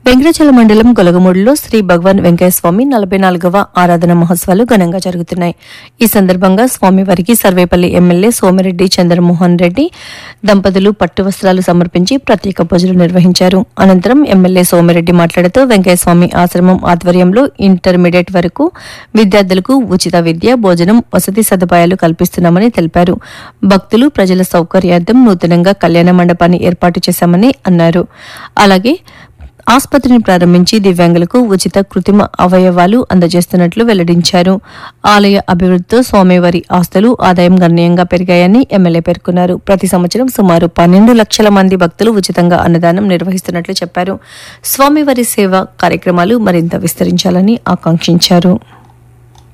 వెంకటాచల మండలం గొలగమూడిలో శ్రీ భగవాన్ వెంకయ్య స్వామి నలభై నాలుగవ ఆరాధన మహోత్సవాలు ఘనంగా జరుగుతున్నాయి ఈ సందర్భంగా స్వామివారికి సర్వేపల్లి ఎమ్మెల్యే సోమిరెడ్డి చంద్రమోహన్ రెడ్డి దంపతులు పట్టు వస్త్రాలు సమర్పించి ప్రత్యేక పూజలు నిర్వహించారు అనంతరం ఎమ్మెల్యే సోమిరెడ్డి మాట్లాడుతూ వెంకయ్య స్వామి ఆశ్రమం ఆధ్వర్యంలో ఇంటర్మీడియట్ వరకు విద్యార్థులకు ఉచిత విద్య భోజనం వసతి సదుపాయాలు కల్పిస్తున్నామని తెలిపారు భక్తులు ప్రజల సౌకర్యార్థం నూతనంగా కళ్యాణ మండపాన్ని ఏర్పాటు చేశామని అన్నారు అలాగే ఆసుపత్రిని ప్రారంభించి దివ్యాంగులకు ఉచిత కృత్రిమ అవయవాలు అందజేస్తున్నట్లు వెల్లడించారు ఆలయ అభివృద్ధితో స్వామివారి ఆస్తులు ఆదాయం గణనీయంగా పెరిగాయని ఎమ్మెల్యే పేర్కొన్నారు ప్రతి సంవత్సరం సుమారు పన్నెండు లక్షల మంది భక్తులు ఉచితంగా అన్నదానం నిర్వహిస్తున్నట్లు చెప్పారు స్వామివారి సేవ కార్యక్రమాలు మరింత విస్తరించాలని ఆకాంక్షించారు